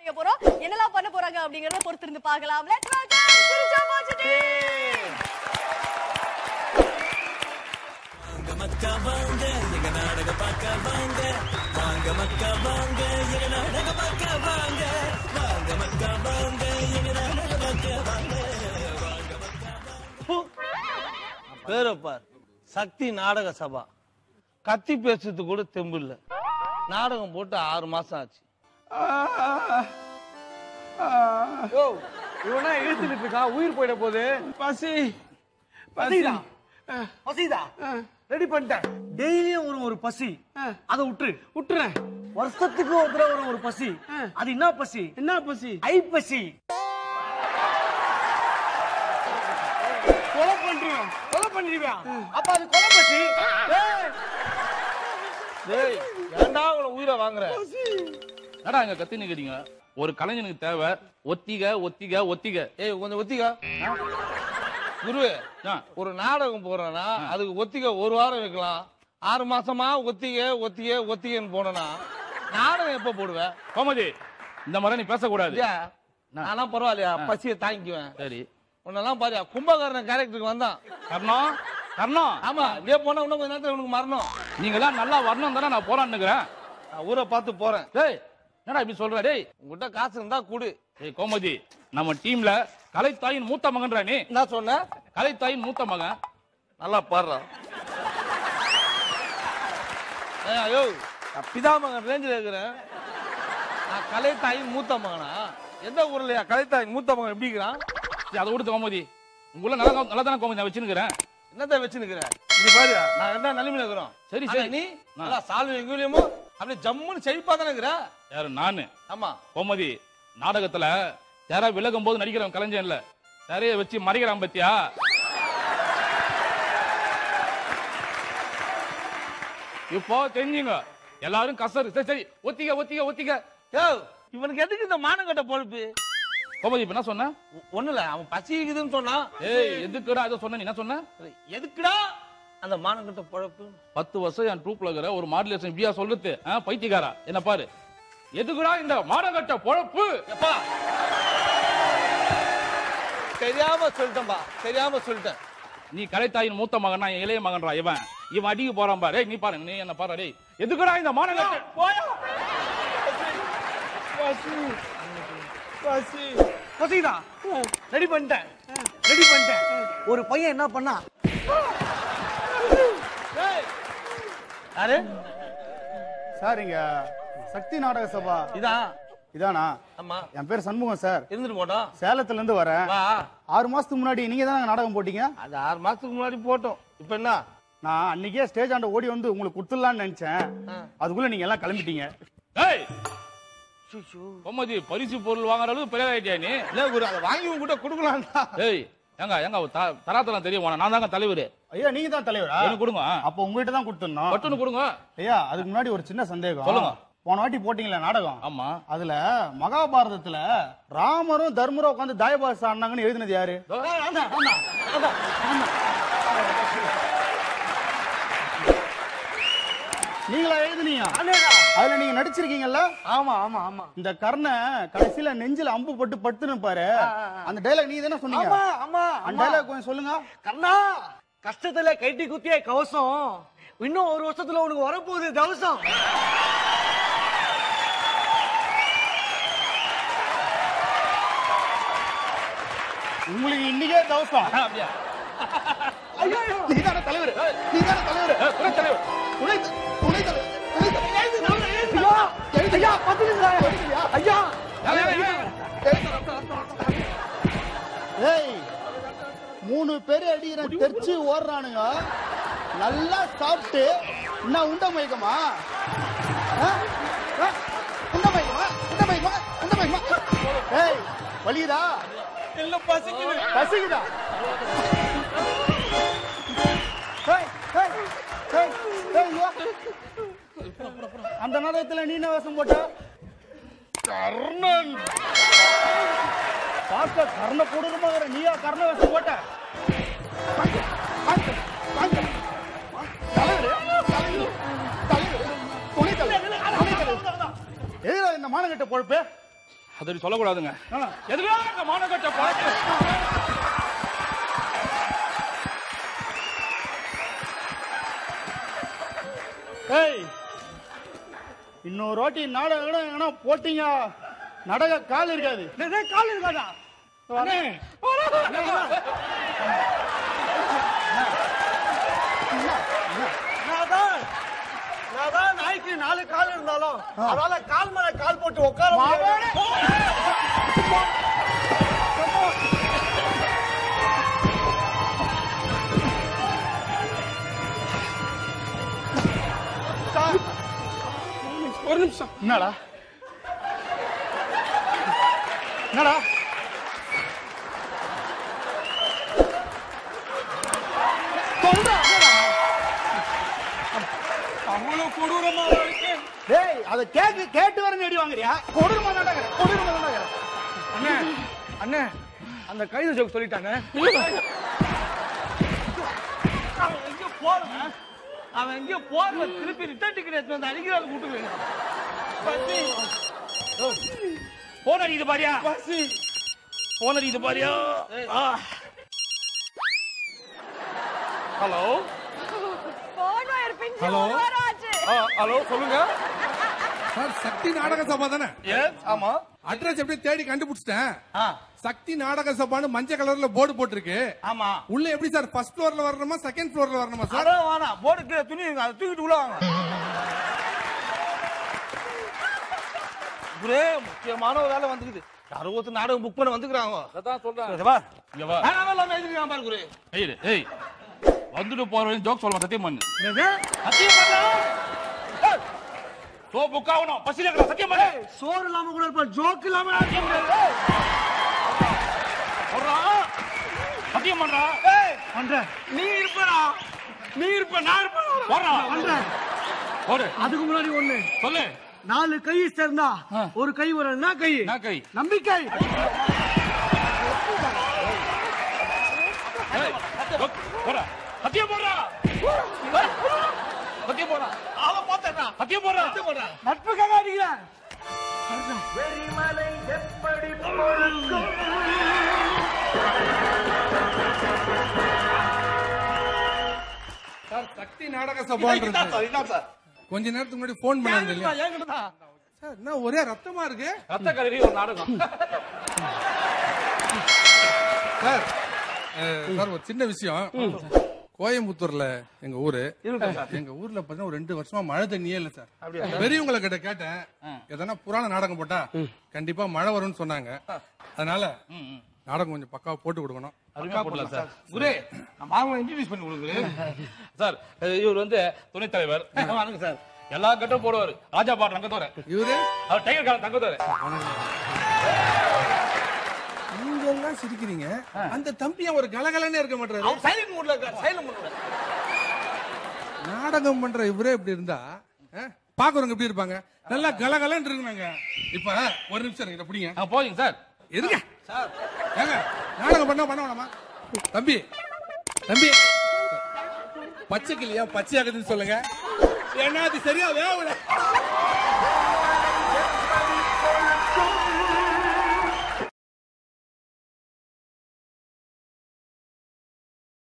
செய்ய போறோம் என்னெல்லாம் பண்ண போறாங்க அப்படிங்கறத பொறுத்திருந்து பார்க்கலாம் லெட்ஸ் வெல்கம் சிரிச்சா பாசிட்டி பேரை பார் சக்தி நாடக சபா கத்தி பேசுறது கூட தெம்பு இல்ல நாடகம் போட்டு ஆறு மாசம் ஆச்சு யோ இவனா இழுத்துட்டு இருக்கான் உயிர் போயிட போகுது பசி பசிதா பசிதா ரெடி பண்ணிட்டேன் டெய்லியும் ஒரு ஒரு பசி அதை விட்டுரு விட்டுறேன் வருஷத்துக்கு ஒரு தடவை வரும் ஒரு பசி அது என்ன பசி என்ன பசி ஐ பசி கொலை பண்றோம் கொலை பண்ணிடுவியா அப்ப அது கொலை பசி ஏய், டேய் ஏன்டா அவளை உயிரை வாங்குற என்னடா இங்க கத்தி நிக்கிறீங்க ஒரு கலைஞனுக்கு தேவை ஒத்திக ஒத்திக ஒத்திக ஏய் கொஞ்சம் ஒத்திக்கா குரு ஆ. ஒரு நாடகம் போறேன்னா அதுக்கு ஒத்திக ஒரு வாரம் வைக்கலாம் ஆறு மாசமா ஒத்திக ஒத்திக ஒத்திகன்னு போனனா நாடகம் எப்ப போடுவேன் கோமதி இந்த மாதிரி நீ பேசக்கூடாது ஐயா, நான்லாம் பரவாயில்லையா பசியை தாங்கிக்குவேன் சரி உன்னெல்லாம் பாரு கும்பகாரன் கேரக்டருக்கு வந்தான் கர்ணம் கர்ணம் ஆமா இப்படியே போனா இன்னும் கொஞ்ச நேரத்துல உனக்கு மரணம் நீங்க எல்லாம் நல்லா வரணும் தானே நான் போறான்னுக்கிறேன் நான் ஊரை பார்த்து போறேன் டேய் என்னடா இப்படி சொல்ற டேய் உங்ககிட்ட காசு இருந்தா கூடு டேய் கோமதி நம்ம டீம்ல கலைத்தாயின் மூத்த மகன்றா நீ என்ன சொன்ன கலைத்தாயின் மூத்த மகன் நல்லா பாடுறா ஏய், ஐயோ நான் பிதாமகன் ரேஞ்சில் இருக்கிறேன் நான் கலைத்தாயின் மூத்த மகனா எந்த ஊர்லயா கலைத்தாயின் மூத்த மகன் எப்படி இருக்கிறான் சரி, அதை விடுத்து கோமதி உங்களை நல்லா நல்லா தானே கோமதி நான் வச்சுருக்கிறேன் என்னத்த வச்சுருக்கிறேன் இப்படி பாரு நான் என்ன நிலைமையில இருக்கிறோம் சரி, ஆனா சரி. நீ நான். நல்லா சால்வை எங்கேயுமோ அப்படியே ஜம்முன்னு செழிப்பா தானே இருக்கிற யாரு நானு ஆமா கோமதி நாடகத்துல யாரா விலகும் போது நடிக்கிறவன் கலைஞன் இல்ல நிறைய வச்சு மறைக்கிறான் பத்தியா இப்போ தெரிஞ்சுங்க எல்லாரும் கசரு சரி சரி ஒத்திக்க ஒத்திக்க ஒத்திக்க யோ இவனுக்கு எதுக்கு இந்த மானங்கட்ட பொழப்பு கோமதி இப்ப என்ன சொன்ன ஒண்ணு இல்ல அவன் பசி இருக்குதுன்னு சொன்னான் ஏய் எதுக்குடா இதை சொன்ன நீ என்ன சொன்ன எதுக்குடா அந்த மானங்கட்ட பொழப்பு பத்து வருஷம் என் ட்ரூப்ல இருக்கிற ஒரு மாடுலேஷன் இப்படியா சொல்றது ஆ, பைத்தியக்காரா என்ன பாரு எதுக்குடா இந்த மாடகட்ட பொழப்பு எப்பா தெரியாம சொல்லிட்டேன்பா தெரியாம சொல்லிட்டேன் நீ கலைத்தாயின் மூத்த மகன் நான் இளைய மகன்றா இவன் இவன் அடிக்க போறான் பாரு ஏய், நீ பாருங்க நீ என்ன பாரு டேய் எதுக்குடா இந்த மானகட்ட பசிதா ரெடி பண்ணிட்டேன் ரெடி பண்ணிட்டேன் ஒரு பையன் என்ன பண்ணா யாரு சார் இங்க சக்தி நாடக சபா இதான் இதானா ஆமா என் பேர் சண்முகம் சார் இருந்துட்டு போட்டோம் சேலத்துல இருந்து வரேன் வா ஆறு மாசத்துக்கு முன்னாடி நீங்க தானே நாடகம் போட்டீங்க அது ஆறு மாசத்துக்கு முன்னாடி போட்டோம் இப்ப என்ன நான் அன்னைக்கே ஸ்டேஜ் ஆண்ட ஓடி வந்து உங்களுக்கு கொடுத்துடலாம்னு நினைச்சேன் அதுக்குள்ள நீங்க எல்லாம் கிளம்பிட்டீங்க ஏய் கோமதி பரிசு பொருள் வாங்குற அளவுக்கு பெரிய ஆயிட்டியா நீ இல்ல குரு அதை வாங்கி உங்ககிட்ட கொடுக்கலாம்டா ஏய் ஏங்க ஏங்க த- தராதரம் தெரியும் உனக்கு. நான் தாங்க தலைவர் ஐயா நீங்க தான் தலைவரா எனக்கு கொடுங்க அப்போ உங்ககிட்ட தான் கொடுத்துடணும் பட்டுன்னு கொடுங்க ஐயா அதுக்கு முன்னாடி ஒரு சின்ன சந்தேகம் சொல்லுங்க. போன வாட்டி போட்டீங்களா நாடகம் ஆமா அதுல மகாபாரதத்துல ராமரும் தர்மரும் உட்காந்து தாயபாசம் ஆடினாங்கன்னு எழுதினது யாரு நீங்களா எழுதுனீங்க அதுல நீங்க நடிச்சிருக்கீங்கல்ல ஆமா ஆமா ஆமா இந்த கர்ண கடைசியில நெஞ்சில அம்பு பட்டு படுத்துன்னு பாரு அந்த டைலாக் நீங்க தானே சொன்னீங்க ஆமா ஆமா அந்த ஆமா டைலாக் கொஞ்சம் சொல்லுங்க கண்ணா கஷ்டத்துல கைட்டி குத்திய கவசம் இன்னும் ஒரு வருஷத்துல உனக்கு வரப்போகுது தவசம் உங்களுக்கு இன்னைக்கே தவசம் அப்படியா நீதானே தலைவர் நீதானே தலைவர் ஏய், துணை தலைவர் துணை துணை தலைவர் துணை தலைவர் ஐயா ஐயா பாத்துக்கீங்களா ஐயா ஏய், ஏய், ஏய். ஏய் மூணு பேர் அடிக்கிற தெரிச்சு ஓடுறானுங்க நல்லா சாப்பிட்டு என்ன உண்ட மயக்கமா ஆ? ஆ? உண்ட மயக்கமா உண்ட மயக்கமா உண்ட மயக்கமா ஏய் வலியுதா இல்ல பசிக்குது பசிக்குதா ஏய், ஏய், ஏய், ஏய், வா. அந்த நேரத்துல நீ என்ன வேஷம் போட்ட கர்ணன் பார்க்க கர்ண கொடூரமா வர நீயா கர்ண வேஷம் போட்ட வாங்க, வாங்க, வாங்க. தலைவரு, தலைவரு, தலைவரு, துணை தலைவர், துணை தலைவர். எதுடா இந்த மானங்கட்ட பொழப்பு அது சொல்லக்கூடாதுங்க எதுக்குடா இந்த மானகட்ட பழக்கம் ஏய் இன்னொரு வாட்டி நாடகம் கீடகம் எங்கனா போட்டீங்க நடக கால் இருக்காது கால் இருக்காதா நான் தான் நான் தான் நாய்க்கு நாலு கால் இருந்தாலும் அதனால கால் மேல கால் போட்டு உட்கார முடியாது. ஒரு நிமிஷம் என்னடா என்னடா அவ்வளவு கொடூரமா இருக்கு டேய் அத கேக்கு கேட்டு வர நடி வாங்குறியா கொடூரமா தான்டா கொடூரமா தான்டா அண்ணே அண்ணே அந்த கைது ஜோக் சொல்லிட்டானே அவன் எங்க போறவன் அவன் எங்க போறவன் திருப்பி ரிட்டர்ன் டிக்கெட் எடுத்து வந்து அடிக்கிறாரு கூட்டுக்கு பசி போன் அடிக்குது பாரியா பசி போன் அடிக்குது பாரியா ஹலோ போன் வயர் பிஞ்சு ஒரு வாரம் ஆச்சு ஹலோ சொல்லுங்க சார் சக்தி நாடக சபா தானே எஸ் ஆமா அட்ரஸ் எப்படி தேடி கண்டுபிடிச்சிட்டேன் ஆ சக்தி நாடக சபான்னு மஞ்சள் கலர்ல போர்டு போட்டிருக்கு ஆமா உள்ள எப்படி சார் ஃபர்ஸ்ட் ஃப்ளோர்ல வரணுமா செகண்ட் ஃப்ளோர்ல வரணுமா சார் அதான் வேணாம் போர்டு கீழே துணி இருக்கு அதை தூக்கிட்டு உள்ள வாங்க ஒரே முக்கியமான ஒரு வேலை வந்துக்குது யாரோ ஒருத்தர் நாடகம் புக் பண்ண வந்துக்கிறாங்க அதான் சொல்றேன் இங்க வா. இங்க வா வேணாம் வேணாம் எழுதிருக்கான் பாரு குரு ஏய் ஏய் வந்துட்டு போற ஜோக் சொல்ல சத்தியம் பண்ணு என்னது? சத்தியம் பண்ணு ஏய், சோ புக் ஆகணும் பசில இருக்கிற சத்தியம் பண்ணு சோறு இல்லாம கூட இருப்ப ஜோக் இல்லாம நான் இருக்க முடியாது. சொல்றா சத்தியம் பண்றா பண்றேன் நீ இருப்படா நீ இருப்ப நான் இருப்பேன் போடுறா பண்றேன் போடு அதுக்கு முன்னாடி ஒண்ணு சொல்லு நாலு கை சேர்ந்தா ஒரு கை வரும் என்ன கை நான் கை நம்பிக்கை ஏய், ஜோக், போடா சத்தியம் போடுறா சத்தியம் போடுறா அவன் பார்த்தா சத்தியம் போடுறா நட்புக்காக அடிக்கிறேன் சார் சக்தி நாடக சபான்றது கொஞ்ச நேரத்துக்கு முன்னாடி போன் பண்ணாங்க இல்லையா என்கிட்ட தான் சார் என்ன ஒரே ரத்தமா இருக்கு ரத்த கலரி ஒரு நாடகம் சார் அஹ், சார் ஒரு சின்ன விஷயம் கோயம்புத்தூர்ல எங்க ஊரு எங்க ஊர்ல பாத்தீங்கன்னா ஒரு ரெண்டு வருஷமா மழை தண்ணியே இல்ல சார் பெரியவங்களை கிட்ட கேட்டேன் எதனா புராண நாடகம் போட்டா கண்டிப்பா மழை வரும்னு சொன்னாங்க அதனால நாடகம் கொஞ்சம் பக்காவா போட்டு கொடுக்கணும் அருமையா போடலாம் சார் குரு நான் மாமா இன்ட்ரடியூஸ் பண்ணி கொடுக்குறேன் சார் இவர் வந்து துணைத் தலைவர் வாங்க சார் எல்லா கட்டும் போடுவார் ராஜா பாட்டு தங்கத்தோர இவரு அவர் டைகர் காலம் தங்கத்தோர நீங்க எல்லாம் சிரிக்கிறீங்க அந்த தம்பி அவர் கலகலன்னு இருக்க மாட்டாரு அவன் சைலண்ட் மூட்ல இருக்கார் சைலண்ட் மூட்ல நாடகம் பண்ற இவரே இப்படி இருந்தா அஹ், பாக்குறவங்க எப்படி இருப்பாங்க நல்லா கலகலன்னு இருக்குனாங்க இப்ப ஒரு நிமிஷம் இருங்க இதை பிடிங்க போதுங்க சார் இருங்க ஏங்க நாடகம் பண்ணா பண்ண வேணாமா தம்பி தம்பி பச்சை கிளியா பச்சையாகுதுன்னு சொல்லுங்க ஏன்னா அது சரியா வேவல